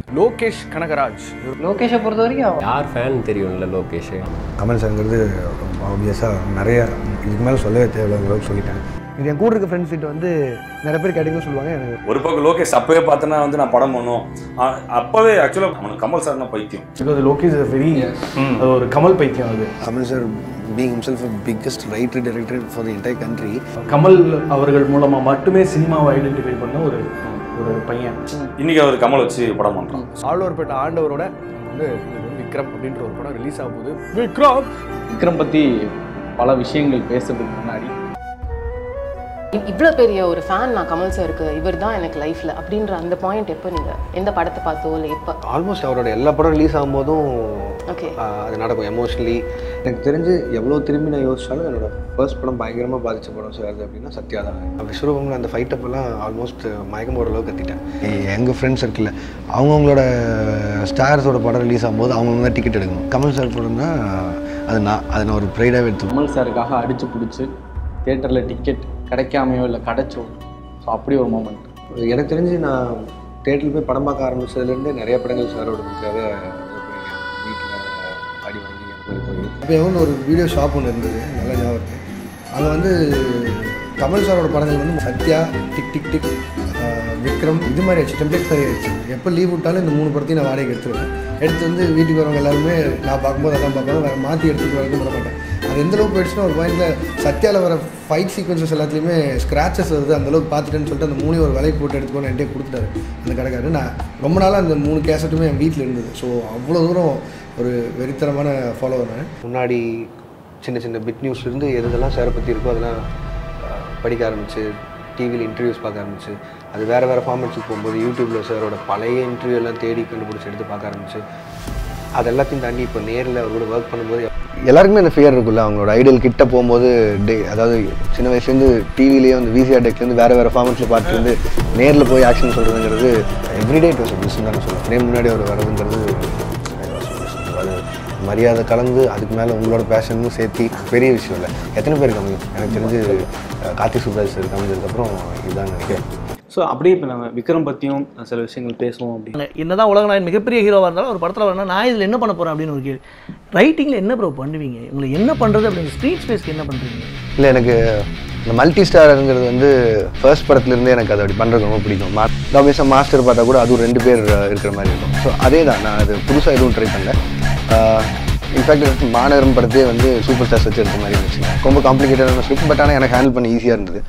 லோகேஷ் கனகராஜ் லோகேஷை பொறுத்த வரைக்கும் யார் ஃபேன் தெரியும்ல லோகேஷ் கமல் சார்ங்கிறது ஆப்வியஸாக நிறைய இதுக்கு மேலே சொல்லவே தேவையில்ல அளவுக்கு சொல்லிட்டேன் இது என் கூட இருக்க ஃப்ரெண்ட்ஸ் கிட்ட வந்து நிறைய பேர் கேட்டீங்கன்னு சொல்லுவாங்க எனக்கு ஒரு பக்கம் லோகேஷ் அப்பவே பார்த்தேன்னா வந்து நான் படம் பண்ணும் ஆ- அப்பவே ஆக்சுவலாக அவனுக்கு கமல் சார்னா பைத்தியம் பிகாஸ் லோகேஷ் இஸ் வெரி அது ஒரு கமல் பைத்தியம் அது Kamal sir being himself a biggest writer director for the entire country Kamal அவர்கள் மூலமாக மட்டுமே சினிமாவை ஐடென்டிஃபை பண்ண ஒரு ஒரு பையன் இன்னைக்கு அவர் கமல் வச்சு படம் பண்றான் ஆழ்வார்பேட்டை ஆண்டவரோட வந்து இது வந்து விக்ரம் அப்படின்ற ஒரு படம் ரிலீஸ் ஆக போகுது விக்ரம் விக்ரம் பற்றி பல விஷயங்கள் பேசுறதுக்கு முன்னாடி இவ்வளோ பெரிய ஒரு ஃபேன் நான் கமல் சாருக்கு இவர் தான் எனக்கு லைஃப்பில் அப்படின்ற அந்த பாயிண்ட் எப்போ நீங்கள் எந்த படத்தை பார்த்தோ இல்லை எப்போ ஆல்மோஸ்ட் அவரோட எல்லா படம் ரிலீஸ் ஆகும்போதும் ஓகே ஆஹ், அது நடக்கும் எமோஷ்னலி எனக்கு தெரிஞ்சு எவ்வளோ திரும்பி நான் யோசிச்சாலும் என்னோட ஃபர்ஸ்ட் படம் பயங்கரமாக பாதிச்ச படம் சார் அப்படின்னா சத்யா தான் விஸ்வரூபம்ல அந்த ஃபைட் அப்பெல்லாம் ஆல்மோஸ்ட் மயக்கம் போகிற அளவுக்கு கத்திட்டேன் எங்கள் ஃப்ரெண்ட்ஸ் இருக்குல்ல அவங்கவுங்களோட ஸ்டார்ஸோட படம் ரிலீஸ் ஆகும்போது அவங்க தான் டிக்கெட் எடுக்கணும் கமல் சார் படம் தான் அது நான் அதை நான் ஒரு ப்ரைடாகவே எடுத்துப்பேன் கமல் சாருக்காக அடிச்சு பிடிச்சி தேட்டரில் டிக்கெட் கிடைக்காமையோ இல்லை கிடைச்சோ ஸோ அப்படி ஒரு மூமெண்ட் எனக்கு தெரிஞ்சு நான் தேட்டரில் போய் படம் பார்க்க ஆரம்பிச்சதுலேருந்து நிறைய படங்கள் சாரோட புக்காக வீட்டில் அடி வாங்கி அந்த மாதிரி போய் இப்போ எவ்வளோ ஒரு வீடியோ ஷாப் ஒன்று இருந்தது நல்ல ஞாபகம் இருக்கு அங்கே வந்து கமல் சாரோட படங்கள் வந்து சத்யா டிக் டிக் டிக் ஆஹ், விக்ரம் இது மாதிரி ஆச்சு டெம்ப்ளேட் மாதிரி ஆயிடுச்சு எப்போ லீவ் விட்டாலும் இந்த மூணு படத்தையும் நான் வாடகைக்கு எடுத்துருவேன் எடுத்து வந்து வீட்டுக்கு வரவங்க எல்லாருமே நான் பார்க்கும்போது அதான் பார்ப்பேன் வேறு மாற்றி எடுத்துட்டு வரது விட மாட்டேன் அது எந்த அளவுக்கு போயிடுச்சுன்னா ஒரு பாயிண்டில் சத்யாவில் வர ஃபைட் சீக்வன்சஸ் எல்லாத்துலேயுமே ஸ்க்ராச்சஸ் வருது அந்த அளவுக்கு பார்த்துட்டேன்னு சொல்லிட்டு அந்த மூணையும் ஒரு விலைக்கு போட்டு எடுத்துக்கோன்னு என்கிட்ட கொடுத்துட்டாரு அந்த கடைக்காரர் நான் ரொம்ப நாளாக அந்த மூணு கேசட்டுமே என் வீட்டில் இருந்தது ஸோ அவ்வளோ தூரம் ஒரு வெறித்தனமான ஃபாலோவர் நான் முன்னாடி சின்ன சின்ன பிட் நியூஸ்லேருந்து எது எதெல்லாம் சேரை பற்றி இருக்கோ அதெல்லாம் அஹ், படிக்க ஆரம்பிச்சு டிவியில் இன்டர்வியூஸ் பார்க்க ஆரம்பிச்சு அது வேறு வேறு ஃபார்மேட்ஸுக்கு போகும்போது யூடியூப்பில் சாரோட பழைய இன்டர்வியூ எல்லாம் தேடி கண்டுபிடிச்சி எடுத்து பார்க்க ஆரம்பிச்சு அது எல்லாத்தையும் தாண்டி இப்போ நேரில் அவர் கூட ஒர்க் பண்ணும்போது எல்லாருக்குமே அந்த ஃபியர் இருக்குல்ல அவங்களோட ஐடியல் கிட்ட போகும்போது டே அதாவது சின்ன வயசுலேருந்து டிவிலேயே வந்து விசிஆர் டெக்லேருந்து வேறு வேறு ஃபார்மேட்ஸில் பார்த்துட்டு இருந்து நேரில் போய் ஆக்ஷன் சொல்கிறதுங்கிறது எவ்ரிடே இட் வாஸ் பிஸ்னஸ் தான் சொல்லுவேன் ஃப்ரேம் முன்னாடி அவர் வரதுங்கிறது அது மரியாதை கலந்து அதுக்கு மேலே உங்களோட பேஷனும் சேர்த்து பெரிய விஷயம் இல்லை எத்தனை பேருக்கு அமையும் எனக்கு தெரிஞ்சு அஹ், கார்த்திக் சுப்ராஜ் சார் அமைஞ்சதுக்கப்புறம் இதுதான் நினைக்கிறேன் ஸோ அப்படியே இப்போ நம்ம விக்ரம் பற்றியும் சில விஷயங்கள் பேசுவோம் அப்படி என்னதான் உலக நாயகன் மிகப்பெரிய ஹீரோவாக இருந்தாலும் ஒரு படத்தில் வரணும் நான் இதில் என்ன பண்ண போகிறேன் அப்படின்னு ஒரு கேள்வி ரைட்டிங்கில் என்ன ப்ரோ பண்ணுவீங்க உங்களுக்கு என்ன பண்ணுறது அப்படின்னு ஸ்க்ரீன் ஸ்பேஸ்க்கு என்ன பண்ணுறீங்க இல்லை எனக்கு இந்த மல்டி ஸ்டாருங்கிறது வந்து ஃபர்ஸ்ட் படத்துலேருந்தே எனக்கு அது அப்படி பண்ணுறது ரொம்ப பிடிக்கும் மா ஆப்வியஸாக மாஸ்டர் பார்த்தா கூட அதுவும் ரெண்டு பேர் அஹ், இருக்கிற மாதிரி இருக்கும் ஸோ அதே தான் நான் அது புதுசாக எதுவும் ட்ரை பண்ணல இன்ஃபேக்ட் மாநகரம் படத்தையே வந்து சூப்பர் ஸ்டார்ஸ் வச்சு எடுத்த மாதிரி இருந்துச்சு ரொம்ப காம்ப்ளிகேட்டடான ஸ்கிரிப்ட் பட் ஆனால் எனக்கு ஹேண்டில் பண்ண ஈஸியாக இருந்தது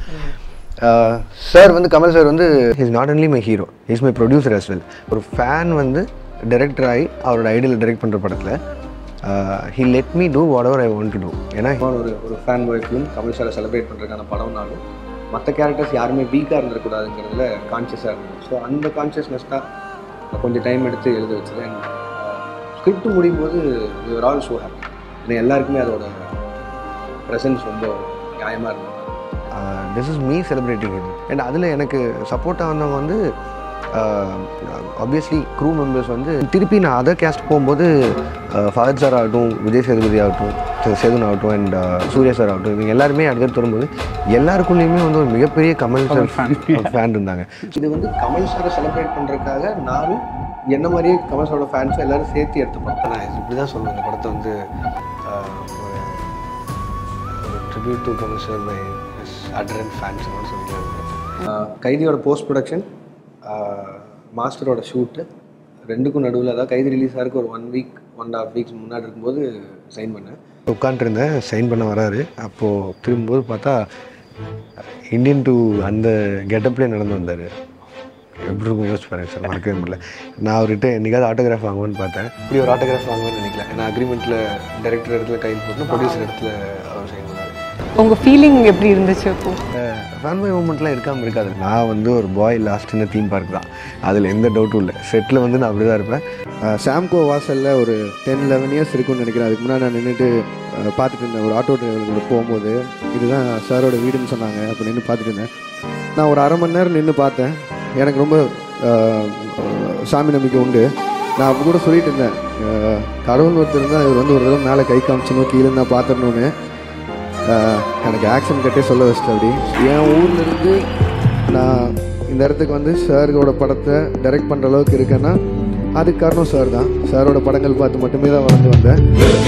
சார் வந்து கமல் சார் வந்து is not only my hero is my producer as well ஒரு ஃபேன் வந்து டைரக்டர் ஆகி அவரோட ஐடியில் டைரக்ட் பண்ணுற படத்தில் he let me do whatever I want to do ஏன்னா ஒரு ஒரு ஃபேன் பாய் ஃபிலிம் கமல் சாரை செலிப்ரேட் பண்ணுறதுக்கான படம்னாலும் மற்ற கேரக்டர்ஸ் யாருமே வீக்காக இருந்துடக்கூடாதுங்கிறதுல கான்ஷியஸாக இருந்தது ஸோ அந்த கான்ஷியஸ்னஸ் தான் கொஞ்சம் டைம் எடுத்து எழுத வச்சது அண்ட் ஸ்கிரிப்ட் முடியும் போது யூஆர் ஆல் ஷோ ஹாப்பி ஏன்னா எல்லாருக்குமே அதோட ப்ரெசன்ஸ் ரொம்ப நியாயமாக இருந்தது திஸ் இஸ் மீ செலிப்ரேட்டிங் இது அண்ட் அதில் எனக்கு சப்போர்ட்டாக வந்தவங்க வந்து ஆப்வியஸ்லி க்ரூ மெம்பர்ஸ் வந்து திருப்பி நான் அதர் கேஸ்ட் போகும்போது ஃபஹத் சார் ஆகட்டும் விஜய் சேதுபதி ஆகட்டும் சே- சேதுன் ஆகட்டும் அண்ட் சூர்யா சார் ஆகட்டும் இவங்க எல்லாருமே அடுத்து வரும்போது எல்லாருக்குள்ளேயுமே வந்து ஒரு மிகப்பெரிய கமல் சார் ஃபேன் இருந்தாங்க இது வந்து கமல் சாரை செலிப்ரேட் பண்ணுறதுக்காக நானும் என்ன மாதிரியே கமல் சாரோட ஃபேன்ஸும் எல்லாரும் சேர்த்து எடுத்துப்போம் நான் இப்படி தான் சொல்லுவேன் இந்த படத்தை வந்து ஆஹ், ஒரு tribute to Kamal sir by அட்ரன் ஃபேன்ஸ் சொல்லிக்கலாம் கைதியோட போஸ்ட் ப்ரொடக்ஷன் மாஸ்டரோட ஷூட்டு ரெண்டுக்கும் நடுவில் அதாவது கைதி ரிலீஸ் ஆகிறதுக்கு ஒரு one week one and half weeks முன்னாடி இருக்கும்போது சைன் பண்ணேன் உட்காண்ட்ருந்தேன் சைன் பண்ண வராரு அப்போது திரும்பும்போது பார்த்தா இந்தியன் டூ அந்த கெட்டப்லேயே நடந்து வந்தார் எப்படி இருக்கும் யோசிச்சு பாருங்க சார் மறக்கவே முடியல நான் அவர்கிட்ட என்னைக்காவது ஆட்டோகிராஃப் வாங்குவேன்னு பார்த்தேன் இப்படி ஒரு ஆட்டோகிராஃப் வாங்குவேன்னு நினைக்கல நான் அக்ரிமெண்ட்டில் டைரக்டர் இடத்துல கையில் போட்டு ப்ரொடியூசர் இடத்துல அவர் சைன் பண்ணார் உங்கள் ஃபீலிங் எப்படி இருந்துச்சு அப்போ ஃபேன் பாய் மூமெண்ட்லாம் இருக்காமல் இருக்காது நான் வந்து ஒரு பாய் லாஸ்ட்னு தீம் பார்க் தான் அதில் எந்த டவுட்டும் இல்லை செட்டில் வந்து நான் அப்படி தான் இருப்பேன் சாம்கோ வாசலில் ஒரு டென் லெவன் இயர்ஸ் இருக்கும்னு நினைக்கிறேன் அதுக்கு முன்னாடி நான் நின்றுட்டு பார்த்துட்டு இருந்தேன் ஒரு ஆட்டோ டிரைவர் போகும்போது இதுதான் சாரோட வீடுன்னு சொன்னாங்க அப்போ நின்று பார்த்துட்டு இருந்தேன் நான் ஒரு அரை மணி நேரம் நின்று பார்த்தேன் எனக்கு ரொம்ப அஹ், சாமி நம்பிக்கை உண்டு நான் அப்போ கூட சொல்லிட்டு இருந்தேன் அஹ், கடவுள் ஒருத்தர் தான் இவர் வந்து ஒரு தடவை மேலே கை காமிச்சணும் கீழே நான் பார்த்துடணுன்னு ஆஹ் எனக்கு ஆக்ஷன் கட்டே சொல்ல வச்சிட்டு அப்படி என் ஊர்ல இருந்து நான் இந்த இடத்துக்கு வந்து சாரோட படத்தை டைரக்ட் பண்ணுற அளவுக்கு இருக்கேன்னா அதுக்கு காரணம் சார் தான் சாரோட படங்கள் பார்த்து மட்டுமே தான் வளர்ந்து வந்தேன்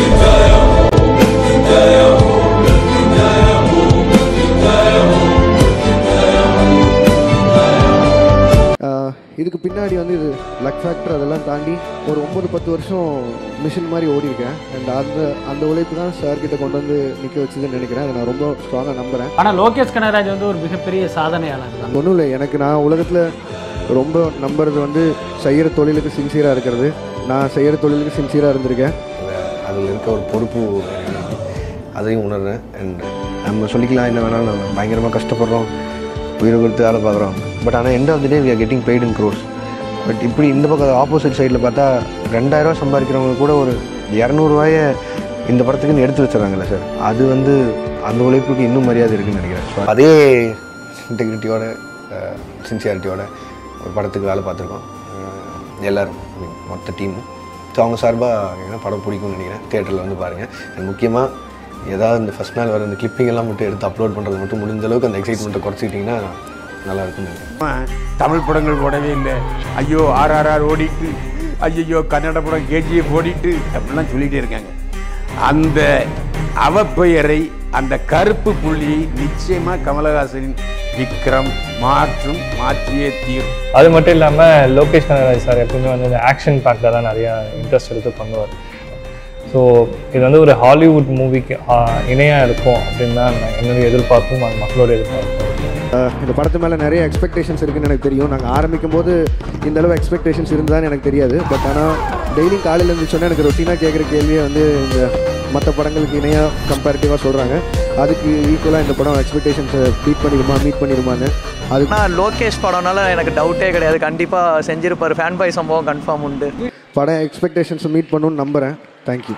ஆஹ் இதுக்கு பின்னாடி வந்து இது லக் ஃபேக்டர் அதெல்லாம் தாண்டி ஒரு ஒம்பது பத்து வருஷம் மிஷின் மாதிரி ஓடிருக்கேன் அண்ட் அந்த அந்த உழைப்பு தான் சார் கிட்ட கொண்டு வந்து நிற்க வச்சதுன்னு நினைக்கிறேன் அதை நான் ரொம்ப ஸ்ட்ராங்காக நம்புகிறேன் ஆனால் லோகேஷ் கனகராஜ் வந்து ஒரு மிகப்பெரிய சாதனையாளர் தான் ஒன்றும் இல்லை எனக்கு நான் உலகத்தில் ரொம்ப நம்புறது வந்து செய்கிற தொழிலுக்கு சின்சியராக இருக்கிறது நான் செய்கிற தொழிலுக்கு சின்சியராக இருந்திருக்கேன் அதில் இருக்க ஒரு பொறுப்பு எனக்கு இருக்கு. அதையும் உணர்றேன் அண்ட் நம்ம சொல்லிக்கலாம் என்ன வேணாலும் நம்ம பயங்கரமாக கஷ்டப்படுறோம் உயிரை கொடுத்து வேலை பார்க்குறோம் பட் ஆனால் end of the day we are getting paid in gross but இப்படி இந்த பக்கம் ஆப்போசிட் சைடில் பார்த்தா ரெண்டாயிரரூவா சம்பாதிக்கிறவங்க கூட ஒரு இரநூறுவாய இந்த படத்துக்குன்னு எடுத்து வச்சுறாங்கல்ல சார் அது வந்து அந்த உழைப்புக்கு இன்னும் மரியாதை இருக்குன்னு நினைக்கிறேன் ஸோ அதே இன்டெகிரிட்டியோட சின்சியாரிட்டியோட ஒரு படத்துக்கு வேலை பார்த்துருக்கோம் அஹ் எல்லாரும் I mean, மொத்த டீமும் ஸோ அவங்க சார்பாக எனக்கு படம் பிடிக்கும்னு நினைக்கிறேன் தேட்டரில் வந்து பாருங்கள் அண்ட் முக்கியமாக ஏதாவது இந்த ஃபஸ்ட் நாள் வர இந்த clipping எல்லாம் மட்டும் எடுத்து அப்லோட் பண்ணுறது மட்டும் முடிஞ்ச அளவுக்கு அந்த எக்ஸைட்மெண்ட்டை குறைச்சிக்கிட்டிங்கன்னா நல்லா இருக்கும்னு நினைக்கிறேன் தமிழ் படங்கள் ஓடவே இல்லை ஐயோ ஆர்ஆர்ஆர் ஓடிட்டு ஐயோ கன்னட படம் கேஜிஎஃப் ஓடிட்டு அப்படிலாம் சொல்லிகிட்டே இருக்காங்க அந்த அவப்பெயரை அந்த கருப்பு புள்ளியை நிச்சயமாக கமலஹாசனின் விக்ரம் மாற்றும் மாற்றியே தீரும் அது மட்டும் இல்லாமல் லோகேஷ் கனகராஜ் சார் எப்பவுமே வந்து இந்த ஆக்ஷன் பேக்கில் தான் நிறையா இன்ட்ரெஸ்ட் எடுத்து பண்ணுவார் ஸோ இது வந்து ஒரு ஹாலிவுட் மூவிக்கு இணையாக இருக்கும் அப்படின்னு தான் நான் என்னுடைய எதிர்பார்ப்பும் அது மக்களோட எதிர்பார்ப்பும் ஆஹ் இந்த படத்து மேலே நிறைய எக்ஸ்பெக்டேஷன்ஸ் இருக்குன்னு எனக்கு தெரியும் நாங்கள் ஆரம்பிக்கும் போது இந்த அளவு எக்ஸ்பெக்டேஷன்ஸ் இருந்தான்னு எனக்கு தெரியாது பட் ஆனால் டெய்லி காலையில் இருந்து சொன்னால் எனக்கு ரொட்டீனாக கேட்குற கேள்வியை வந்து இந்த மற்ற படங்களுக்கு இணையாக கம்பேரிட்டிவாக சொல்கிறாங்க அதுக்கு ஈக்குவலாக இந்த படம் எக்ஸ்பெக்டேஷன்ஸை பீட் பண்ணிடுமா மீட் பண்ணிடுமான்னு அது ஆனால் லோகேஷ் படம்னால எனக்கு டவுட்டே கிடையாது கண்டிப்பாக செஞ்சிருப்பார் ஃபேன் பாய் சம்பவம் கன்ஃபார்ம் உண்டு படம் எக்ஸ்பெக்டேஷன்ஸை மீட் பண்ணணும்னு நம்புகிறேன் தேங்க்யூ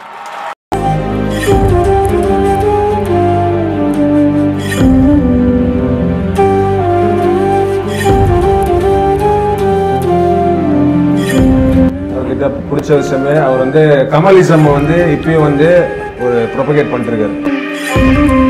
அவர்கிட்ட பிடிச்ச விஷயமே அவர் வந்து கமலிசம் வந்து இப்பயும் வந்து ஒரு ப்ரொபகேட் பண்ணிருக்காரு